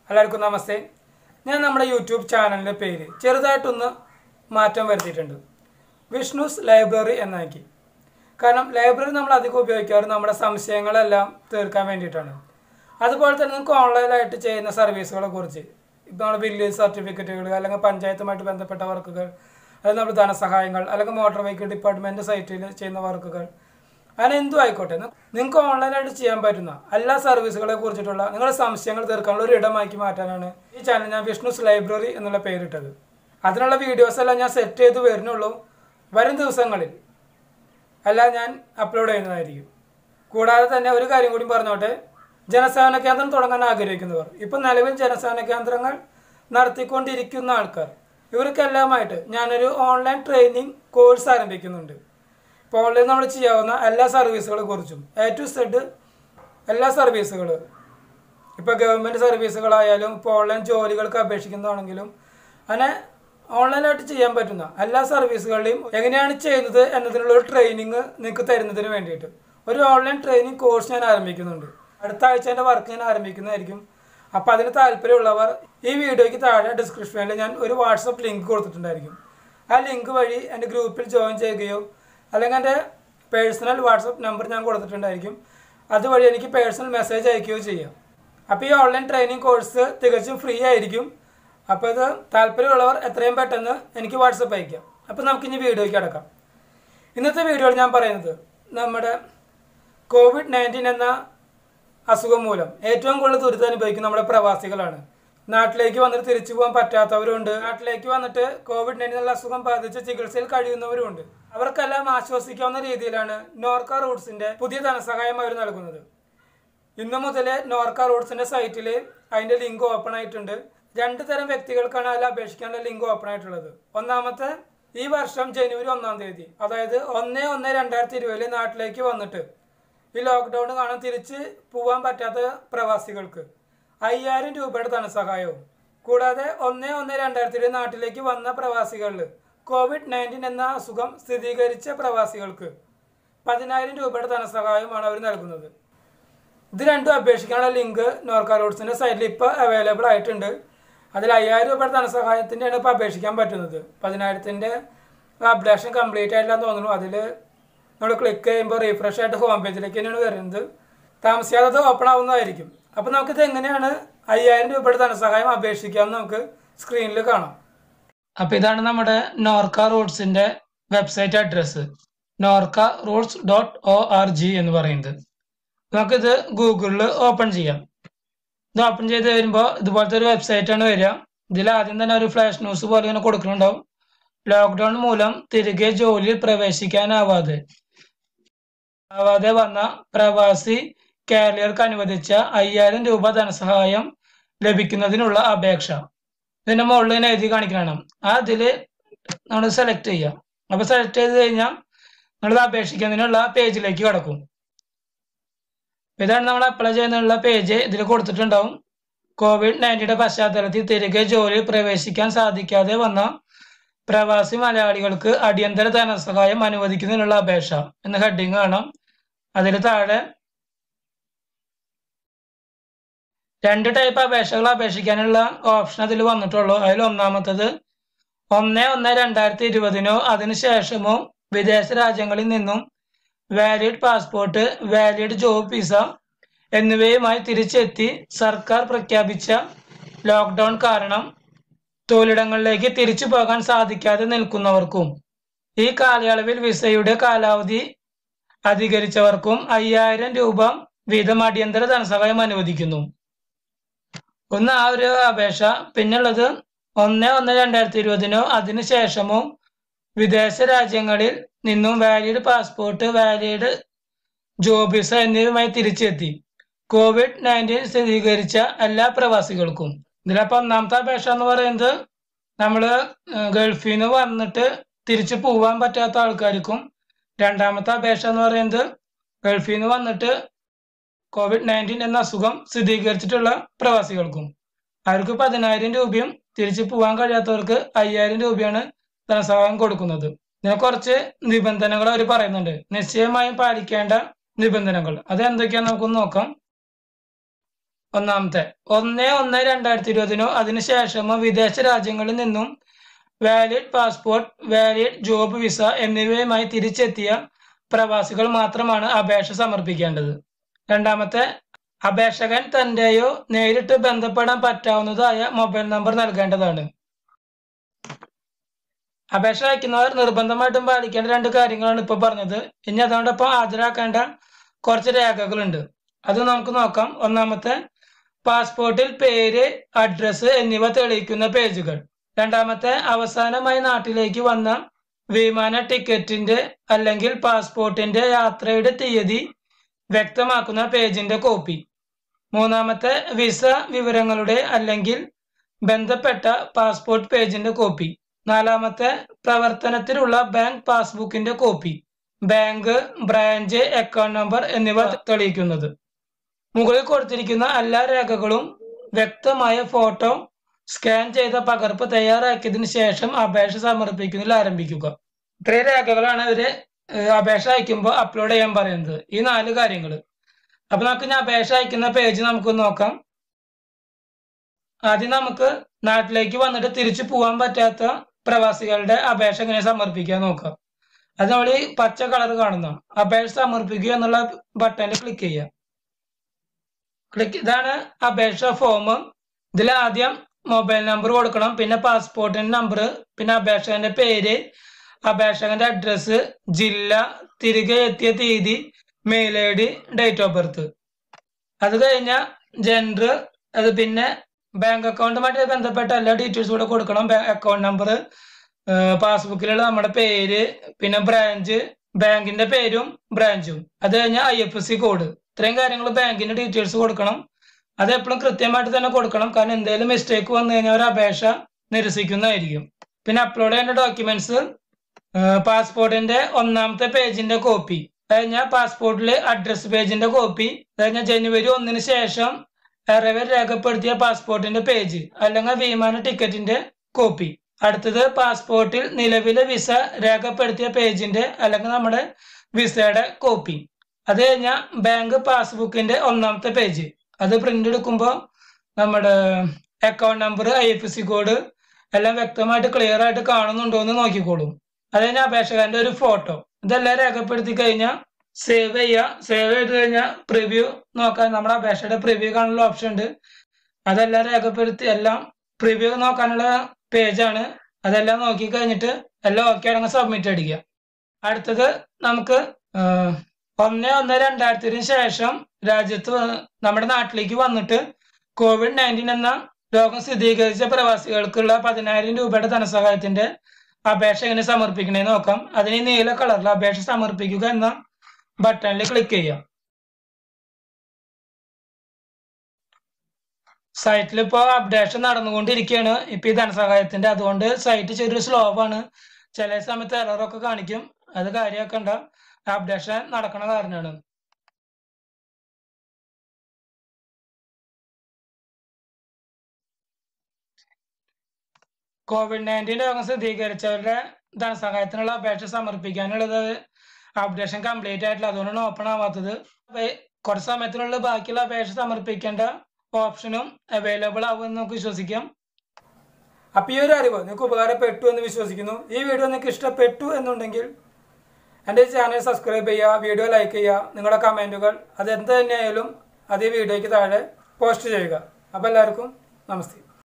എല്ലാവർക്കും നമസ്തേ ഞാൻ നമ്മുടെ യൂട്യൂബ് ചാനലിൻ്റെ പേര് ചെറുതായിട്ടൊന്ന് മാറ്റം വരുത്തിയിട്ടുണ്ട് വിഷ്ണുസ് ലൈബ്രറി എന്നാക്കി കാരണം ലൈബ്രറി നമ്മൾ അധികം ഉപയോഗിക്കാറ് നമ്മുടെ സംശയങ്ങളെല്ലാം തീർക്കാൻ വേണ്ടിയിട്ടാണ് അതുപോലെ തന്നെ നിങ്ങൾക്ക് ഓൺലൈനായിട്ട് ചെയ്യുന്ന സർവീസുകളെ കുറിച്ച് ഇപ്പോൾ നമ്മുടെ വില്ലേജ് സർട്ടിഫിക്കറ്റുകൾ അല്ലെങ്കിൽ പഞ്ചായത്തുമായിട്ട് ബന്ധപ്പെട്ട വർക്കുകൾ അല്ലെങ്കിൽ നമ്മുടെ ധനസഹായങ്ങൾ അല്ലെങ്കിൽ മോട്ടോർ വെഹിക്കിൾ ഡിപ്പാർട്ട്മെൻറ്റ് സൈറ്റിൽ ചെയ്യുന്ന വർക്കുകൾ അങ്ങനെ എന്തും ആയിക്കോട്ടെ നിങ്ങൾക്ക് ഓൺലൈനായിട്ട് ചെയ്യാൻ പറ്റുന്ന എല്ലാ സർവീസുകളെ കുറിച്ചിട്ടുള്ള നിങ്ങളുടെ സംശയങ്ങൾ തീർക്കാനുള്ള ഒരു ഇടമാക്കി മാറ്റാനാണ് ഈ ചാനൽ ഞാൻ വിഷ്ണുസ് ലൈബ്രറി എന്നുള്ള പേരിട്ടത് അതിനുള്ള വീഡിയോസ് എല്ലാം ഞാൻ സെറ്റ് ചെയ്ത് വരുന്നുള്ളൂ വരും ദിവസങ്ങളിൽ എല്ലാം ഞാൻ അപ്ലോഡ് ചെയ്യുന്നതായിരിക്കും കൂടാതെ തന്നെ ഒരു കാര്യം കൂടി പറഞ്ഞോട്ടെ ജനസേവന കേന്ദ്രം തുടങ്ങാൻ ആഗ്രഹിക്കുന്നവർ ഇപ്പം നിലവിൽ ജനസേവന കേന്ദ്രങ്ങൾ നടത്തിക്കൊണ്ടിരിക്കുന്ന ആൾക്കാർ ഇവർക്കെല്ലാമായിട്ട് ഞാനൊരു ഓൺലൈൻ ട്രെയിനിങ് കോഴ്സ് ആരംഭിക്കുന്നുണ്ട് ഇപ്പോൾ ഓൺലൈൻ നമ്മൾ ചെയ്യാവുന്ന എല്ലാ സർവീസുകളെ കുറിച്ചും എ ടു സെഡ് എല്ലാ സർവീസുകൾ ഇപ്പോൾ ഗവൺമെൻറ് സർവീസുകളായാലും ഇപ്പോൾ ഓൺലൈൻ ജോലികൾക്ക് അപേക്ഷിക്കുന്നതാണെങ്കിലും അങ്ങനെ ഓൺലൈനായിട്ട് ചെയ്യാൻ പറ്റുന്ന എല്ലാ സർവീസുകളുടെയും എങ്ങനെയാണ് ചെയ്യുന്നത് എന്നതിനുള്ള ഒരു ട്രെയിനിങ് നിങ്ങൾക്ക് തരുന്നതിന് വേണ്ടിയിട്ട് ഒരു ഓൺലൈൻ ട്രെയിനിങ് കോഴ്സ് ഞാൻ ആരംഭിക്കുന്നുണ്ട് അടുത്ത ആഴ്ച എൻ്റെ വർക്ക് ഞാൻ ആരംഭിക്കുന്നതായിരിക്കും അപ്പോൾ അതിന് താല്പര്യമുള്ളവർ ഈ വീഡിയോയ്ക്ക് താഴെ ഡിസ്ക്രിപ്ഷനിൽ ഞാൻ ഒരു വാട്സപ്പ് ലിങ്ക് കൊടുത്തിട്ടുണ്ടായിരിക്കും ആ ലിങ്ക് വഴി എൻ്റെ ഗ്രൂപ്പിൽ ജോയിൻ ചെയ്യുകയോ അല്ലെങ്കിൽ എൻ്റെ പേഴ്സണൽ വാട്സപ്പ് നമ്പർ ഞാൻ കൊടുത്തിട്ടുണ്ടായിരിക്കും അതുവഴി എനിക്ക് പേഴ്സണൽ മെസ്സേജ് അയക്കുകയോ ചെയ്യാം അപ്പോൾ ഈ ഓൺലൈൻ ട്രെയിനിങ് കോഴ്സ് തികച്ചും ഫ്രീ ആയിരിക്കും അപ്പോൾ ഇത് താല്പര്യമുള്ളവർ എത്രയും പെട്ടെന്ന് എനിക്ക് വാട്സപ്പ് അയക്കാം അപ്പോൾ നമുക്കിനി വീഡിയോയ്ക്ക് അടക്കാം ഇന്നത്തെ വീഡിയോയിൽ ഞാൻ പറയുന്നത് നമ്മുടെ കോവിഡ് നയൻറ്റീൻ എന്ന അസുഖം മൂലം ഏറ്റവും കൂടുതൽ ദുരിതം അനുഭവിക്കുന്ന നമ്മുടെ പ്രവാസികളാണ് നാട്ടിലേക്ക് വന്നിട്ട് തിരിച്ചു പോകാൻ പറ്റാത്തവരുണ്ട് നാട്ടിലേക്ക് വന്നിട്ട് കോവിഡ് നയൻറ്റീൻ എന്ന അസുഖം ബാധിച്ച് ചികിത്സയിൽ കഴിയുന്നവരുമുണ്ട് അവർക്കെല്ലാം ആശ്വസിക്കാവുന്ന രീതിയിലാണ് നോർക്ക റൂട്ട്സിന്റെ പുതിയ ധനസഹായം അവർ നൽകുന്നത് ഇന്നു മുതൽ നോർക്ക റൂട്ട്സിന്റെ സൈറ്റിൽ അതിന്റെ ലിങ്ക് ഓപ്പൺ ആയിട്ടുണ്ട് രണ്ട് തരം വ്യക്തികൾക്കാണ് അതിൽ അപേക്ഷിക്കാനുള്ള ലിങ്ക് ഓപ്പൺ ആയിട്ടുള്ളത് ഒന്നാമത്തെ ഈ വർഷം ജനുവരി ഒന്നാം തീയതി അതായത് ഒന്ന് ഒന്ന് രണ്ടായിരത്തി ഇരുപതിൽ നാട്ടിലേക്ക് വന്നിട്ട് ഈ ലോക്ക്ഡൌൺ കാണാൻ തിരിച്ച് പോകാൻ പറ്റാത്ത പ്രവാസികൾക്ക് അയ്യായിരം രൂപയുടെ ധനസഹായവും കൂടാതെ ഒന്ന് ഒന്ന് രണ്ടായിരത്തി ഇരുപത് നാട്ടിലേക്ക് വന്ന പ്രവാസികളിൽ കോവിഡ് നയൻറ്റീൻ എന്ന അസുഖം സ്ഥിരീകരിച്ച പ്രവാസികൾക്ക് പതിനായിരം രൂപയുടെ ധനസഹായമാണ് അവർ നൽകുന്നത് ഇത് രണ്ടും അപേക്ഷിക്കാനുള്ള ലിങ്ക് നോർക്ക റോഡ്സിന്റെ സൈറ്റിൽ ഇപ്പോൾ അവൈലബിൾ ആയിട്ടുണ്ട് അതിൽ അയ്യായിരം രൂപയുടെ ധനസഹായത്തിൻ്റെയാണ് ഇപ്പോൾ അപേക്ഷിക്കാൻ പറ്റുന്നത് പതിനായിരത്തിൻ്റെ അപ്ഡേഷൻ കംപ്ലീറ്റ് ആയിട്ടില്ലാന്ന് തോന്നുന്നു അതിൽ നമ്മൾ ക്ലിക്ക് ചെയ്യുമ്പോൾ റീഫ്രഷ് ആയിട്ട് ഹോം പേജിലേക്ക് തന്നെയാണ് വരുന്നത് താമസിയാതെ അത് ഓപ്പൺ ആവുന്നതായിരിക്കും അപ്പോൾ നമുക്കിത് എങ്ങനെയാണ് അയ്യായിരം രൂപയുടെ ധനസഹായം അപേക്ഷിക്കാമെന്ന് നമുക്ക് സ്ക്രീനിൽ കാണാം അപ്പോൾ ഇതാണ് നമ്മുടെ നോർക്ക റൂട്ട്സിന്റെ website address Norka Roots dot O R G എന്ന് പറയുന്നത് നമുക്കിത് ഗൂഗിളിൽ ഓപ്പൺ ചെയ്യാം ഇത് ഓപ്പൺ ചെയ്ത് വരുമ്പോൾ ഇതുപോലത്തെ ഒരു വെബ്സൈറ്റ് ആണ് വരിക ഇതിൽ ആദ്യം തന്നെ ഒരു ഫ്ലാഷ് ന്യൂസ് പോലെ ഇങ്ങനെ കൊടുക്കുന്നുണ്ടാവും ലോക്ക്ഡൌൺ മൂലം തിരികെ ജോലിയിൽ പ്രവേശിക്കാനാവാതെ ആവാതെ വന്ന പ്രവാസി കേരളീയർക്ക് അനുവദിച്ച അയ്യായിരം രൂപ ധനസഹായം ലഭിക്കുന്നതിനുള്ള അപേക്ഷ ഇതിന്റെ മുകളിൽ തന്നെ എഴുതി കാണിക്കണം ആ ഇതില് നമ്മൾ സെലക്ട് ചെയ്യാം അപ്പൊ സെലക്ട് ചെയ്ത് കഴിഞ്ഞാൽ നമ്മൾ അപേക്ഷിക്കുന്നതിനുള്ള പേജിലേക്ക് കിടക്കും ഇതാണ് നമ്മൾ അപ്ലൈ ചെയ്യുന്നതിനുള്ള പേജ് ഇതിൽ കൊടുത്തിട്ടുണ്ടാവും കോവിഡ് നയൻറ്റീൻ്റെ പശ്ചാത്തലത്തിൽ തിരികെ ജോലിയിൽ പ്രവേശിക്കാൻ സാധിക്കാതെ വന്ന പ്രവാസി മലയാളികൾക്ക് അടിയന്തര ധനസഹായം അനുവദിക്കുന്നതിനുള്ള അപേക്ഷ എന്ന ഹെഡിങ് കാണാം അതിൽ താഴെ രണ്ട് ടൈപ്പ് അപേക്ഷകൾ അപേക്ഷിക്കാനുള്ള ഓപ്ഷൻ അതിൽ വന്നിട്ടുള്ളൂ അതിൽ ഒന്നാമത്തത് ഒന്ന് ഒന്ന് രണ്ടായിരത്തി ഇരുപതിനോ അതിനുശേഷമോ വിദേശ രാജ്യങ്ങളിൽ നിന്നും valid passport valid job visa എന്നിവയുമായി തിരിച്ചെത്തി സർക്കാർ പ്രഖ്യാപിച്ച ലോക്ക്ഡൌൺ കാരണം തൊഴിലിടങ്ങളിലേക്ക് തിരിച്ചു പോകാൻ സാധിക്കാതെ നിൽക്കുന്നവർക്കും ഈ കാലയളവിൽ വിസയുടെ കാലാവധി അധികരിച്ചവർക്കും അയ്യായിരം രൂപ വീതം അടിയന്തര ധനസഹായം അനുവദിക്കുന്നു ഒന്ന് ആ ഒരു അപേക്ഷ പിന്നുള്ളത് ഒന്ന് ഒന്ന് രണ്ടായിരത്തി ഇരുപതിനോ അതിനുശേഷമോ വിദേശ രാജ്യങ്ങളിൽ നിന്നും valid passport valid job visa എന്നിവയുമായി തിരിച്ചെത്തി കോവിഡ് നയൻറ്റീൻ സ്ഥിരീകരിച്ച എല്ലാ പ്രവാസികൾക്കും ഇതിലപ്പോ ഒന്നാമത്തെ അപേക്ഷ എന്ന് പറയുന്നത് നമ്മൾ ഗൾഫിൽ നിന്ന് വന്നിട്ട് തിരിച്ചു പോവാൻ പറ്റാത്ത ആൾക്കാർക്കും രണ്ടാമത്തെ അപേക്ഷ എന്ന് പറയുന്നത് ഗൾഫിൽ നിന്ന് വന്നിട്ട് കോവിഡ് നയൻറ്റീൻ എന്ന അസുഖം സ്ഥിരീകരിച്ചിട്ടുള്ള പ്രവാസികൾക്കും അവർക്ക് പതിനായിരം രൂപയും തിരിച്ചു പോകാൻ കഴിയാത്തവർക്ക് അയ്യായിരം രൂപയാണ് ധനസഹായം കൊടുക്കുന്നത് ഇതിനെ കുറച്ച് നിബന്ധനകൾ അവർ പറയുന്നുണ്ട് നിശ്ചയമായും പാലിക്കേണ്ട നിബന്ധനകൾ അത് എന്തൊക്കെയാന്ന് നമുക്കൊന്ന് നോക്കാം ഒന്നാമത്തെ ഒന്ന് ഒന്ന് രണ്ടായിരത്തി ഇരുപതിനോ അതിനുശേഷമോ വിദേശ രാജ്യങ്ങളിൽ നിന്നും valid passport valid job visa എന്നിവയുമായി തിരിച്ചെത്തിയ പ്രവാസികൾ മാത്രമാണ് അപേക്ഷ സമർപ്പിക്കേണ്ടത് രണ്ടാമത്തെ അപേക്ഷകൻ തന്റെയോ നേരിട്ട് ബന്ധപ്പെടാൻ പറ്റാവുന്നതായ മൊബൈൽ നമ്പർ നൽകേണ്ടതാണ് അപേക്ഷ അയക്കുന്നവർ നിർബന്ധമായിട്ടും പാലിക്കേണ്ട രണ്ട് കാര്യങ്ങളാണ് ഇപ്പോൾ പറഞ്ഞത് ഇനി അതോടൊപ്പം ഹാജരാക്കേണ്ട കുറച്ച് രേഖകളുണ്ട് അത് നമുക്ക് നോക്കാം ഒന്നാമത്തെ പാസ്പോർട്ടിൽ പേര് അഡ്രസ്സ് എന്നിവ തെളിയിക്കുന്ന പേജുകൾ രണ്ടാമത്തെ അവസാനമായി നാട്ടിലേക്ക് വന്ന വിമാന ടിക്കറ്റിന്റെ അല്ലെങ്കിൽ പാസ്പോർട്ടിന്റെ യാത്രയുടെ തീയതി വ്യക്തമാക്കുന്ന പേജിന്റെ കോപ്പി മൂന്നാമത്തെ വിസ വിവരങ്ങളുടെ അല്ലെങ്കിൽ ബന്ധപ്പെട്ട പാസ്പോർട്ട് പേജിന്റെ കോപ്പി നാലാമത്തെ പ്രവർത്തനത്തിലുള്ള ബാങ്ക് പാസ്ബുക്കിന്റെ copy bank branch account number എന്നിവ തെളിയിക്കുന്നത് മുകളിൽ കൊടുത്തിരിക്കുന്ന എല്ലാ രേഖകളും വ്യക്തമായ ഫോട്ടോ സ്കാൻ ചെയ്ത പകർപ്പ് തയ്യാറാക്കിയതിനു ശേഷം അപേക്ഷ സമർപ്പിക്കുന്നതിൽ ആരംഭിക്കുക ഇത്രയും രേഖകളാണ് ഇവര് ഏഹ്, അപേക്ഷ അയക്കുമ്പോൾ അപ്ലോഡ് ചെയ്യാൻ പറയുന്നത് ഈ നാല് കാര്യങ്ങൾ അപ്പൊ നമുക്ക് ഇനി അപേക്ഷ അയക്കുന്ന പേജ് നമുക്ക് നോക്കാം ആദ്യം നമുക്ക് നാട്ടിലേക്ക് വന്നിട്ട് തിരിച്ചു പോകാൻ പറ്റാത്ത പ്രവാസികളുടെ അപേക്ഷ എങ്ങനെ സമർപ്പിക്കാൻ നോക്കാം അത് നമ്മൾ ഈ പച്ച കളർ കാണുന്ന അപേക്ഷ സമർപ്പിക്കുക എന്നുള്ള ബട്ടണിൽ ക്ലിക്ക് ചെയ്യുക ക്ലിക്ക് ഇതാണ് അപേക്ഷ ഫോം ഇതിൽ ആദ്യം മൊബൈൽ നമ്പർ കൊടുക്കണം പിന്നെ പാസ്പോർട്ടിന്റെ നമ്പർ പിന്നെ അപേക്ഷകന്റെ പേര് അപേക്ഷകന്റെ അഡ്രസ്സ് ജില്ല തിരികെ എത്തിയ തീയതി mail I D date of birth അത് കഴിഞ്ഞാൽ ജെൻഡർ അത് പിന്നെ ബാങ്ക് അക്കൗണ്ടുമായിട്ട് ബന്ധപ്പെട്ട എല്ലാ ഡീറ്റെയിൽസും കൂടെ കൊടുക്കണം അക്കൗണ്ട് നമ്പർ പാസ്ബുക്കിലുള്ള നമ്മുടെ പേര് പിന്നെ ബ്രാഞ്ച് ബാങ്കിന്റെ പേരും ബ്രാഞ്ചും അത് കഴിഞ്ഞാൽ I F S C code ഇത്രയും കാര്യങ്ങൾ ബാങ്കിന്റെ ഡീറ്റെയിൽസ് കൊടുക്കണം അത് എപ്പോഴും കൃത്യമായിട്ട് തന്നെ കൊടുക്കണം കാരണം എന്തെങ്കിലും മിസ്റ്റേക്ക് വന്നു കഴിഞ്ഞാൽ ഒരു അപേക്ഷ നിരസിക്കുന്നതായിരിക്കും പിന്നെ അപ്ലോഡ് ചെയ്യേണ്ട ഡോക്യുമെന്റ്സ് പാസ്പോർട്ടിന്റെ ഒന്നാമത്തെ പേജിന്റെ കോപ്പി കഴിഞ്ഞാൽ പാസ്പോർട്ടിൽ അഡ്രസ് പേജിന്റെ കോപ്പി കഴിഞ്ഞാൽ ജനുവരി ഒന്നിന് ശേഷം അറൈവൽ രേഖപ്പെടുത്തിയ പാസ്പോർട്ടിന്റെ പേജ് അല്ലെങ്കിൽ വിമാന ടിക്കറ്റിന്റെ കോപ്പി അടുത്തത് പാസ്പോർട്ടിൽ നിലവിലെ വിസ രേഖപ്പെടുത്തിയ പേജിന്റെ അല്ലെങ്കിൽ നമ്മുടെ വിസയുടെ കോപ്പി അത് കഴിഞ്ഞാൽ ബാങ്ക് പാസ്ബുക്കിന്റെ ഒന്നാമത്തെ പേജ് അത് പ്രിന്റ് എടുക്കുമ്പോൾ നമ്മുടെ account number I F C code എല്ലാം വ്യക്തമായിട്ട് ക്ലിയർ ആയിട്ട് കാണുന്നുണ്ടോ എന്ന് നോക്കിക്കോളും അത് കഴിഞ്ഞാൽ അപേക്ഷകന്റെ ഒരു ഫോട്ടോ ഇതെല്ലാം രേഖപ്പെടുത്തി കഴിഞ്ഞാൽ സേവ് ചെയ്യുക സേവ് ചെയ്ത് കഴിഞ്ഞാൽ പ്രിവ്യൂ നോക്കാൻ നമ്മുടെ അപേക്ഷയുടെ പ്രിവ്യൂ കാണാനുള്ള ഓപ്ഷൻ ഉണ്ട് അതെല്ലാം രേഖപ്പെടുത്തി എല്ലാം പ്രിവ്യൂ നോക്കാനുള്ള പേജാണ് അതെല്ലാം നോക്കി കഴിഞ്ഞിട്ട് എല്ലാം ഓക്കെ ആണെങ്കിൽ സബ്മിറ്റ് അടിക്കുക അടുത്തത് നമുക്ക് ആഹ്, ഒന്ന് ഒന്ന് രണ്ടായിരത്തിന് ശേഷം രാജ്യത്ത് വ- നമ്മുടെ നാട്ടിലേക്ക് വന്നിട്ട് കോവിഡ് നയൻറ്റീൻ എന്ന രോഗം സ്ഥിരീകരിച്ച പ്രവാസികൾക്കുള്ള പതിനായിരം രൂപയുടെ ധനസഹായത്തിന്റെ അപേക്ഷ എങ്ങനെ സമർപ്പിക്കണേന്ന് നോക്കാം അതിന് ഈ നീല കളറിൽ അപേക്ഷ സമർപ്പിക്കുക എന്ന ബട്ടണിൽ ക്ലിക്ക് ചെയ്യാം സൈറ്റിൽ ഇപ്പോൾ അപ്ഡേഷൻ നടന്നുകൊണ്ടിരിക്കുകയാണ് ഇപ്പൊ ഈ ധനസഹായത്തിന്റെ അതുകൊണ്ട് സൈറ്റ് ചെറിയൊരു സ്ലോ ആണ് ചില സമയത്ത് എററൊക്കെ കാണിക്കും അത് കാര്യമാക്കണ്ട അപ്ഡേഷൻ നടക്കണ കാരണമാണ് കോവിഡ് നയൻറ്റീൻ രോഗം സ്ഥിരീകരിച്ചവരുടെ ധനസഹായത്തിനുള്ള അപേക്ഷ സമർപ്പിക്കാനുള്ളത് അപ്ഡേഷൻ കംപ്ലീറ്റ് ആയിട്ടില്ല അതുകൊണ്ടാണ് ഓപ്പൺ ആവാത്തത് അപ്പൊ ഈ കുറച്ച് സമയത്തിനുള്ളിൽ ബാക്കിയുള്ള അപേക്ഷ സമർപ്പിക്കേണ്ട ഓപ്ഷനും അവൈലബിൾ ആവുമെന്ന് നമുക്ക് വിശ്വസിക്കാം അപ്പോൾ ഈ ഒരു അറിവ് നിങ്ങൾക്ക് ഉപകാരപ്പെട്ടു എന്ന് വിശ്വസിക്കുന്നു ഈ വീഡിയോ നിങ്ങൾക്ക് ഇഷ്ടപ്പെട്ടു എന്നുണ്ടെങ്കിൽ എൻ്റെ ചാനൽ സബ്സ്ക്രൈബ് ചെയ്യുക വീഡിയോ ലൈക്ക് ചെയ്യുക നിങ്ങളുടെ കമൻറ്റുകൾ അത് എന്ത് തന്നെയായാലും അത് ഈ വീഡിയോയ്ക്ക് താഴെ പോസ്റ്റ് ചെയ്യുക അപ്പോൾ എല്ലാവർക്കും നമസ്തേ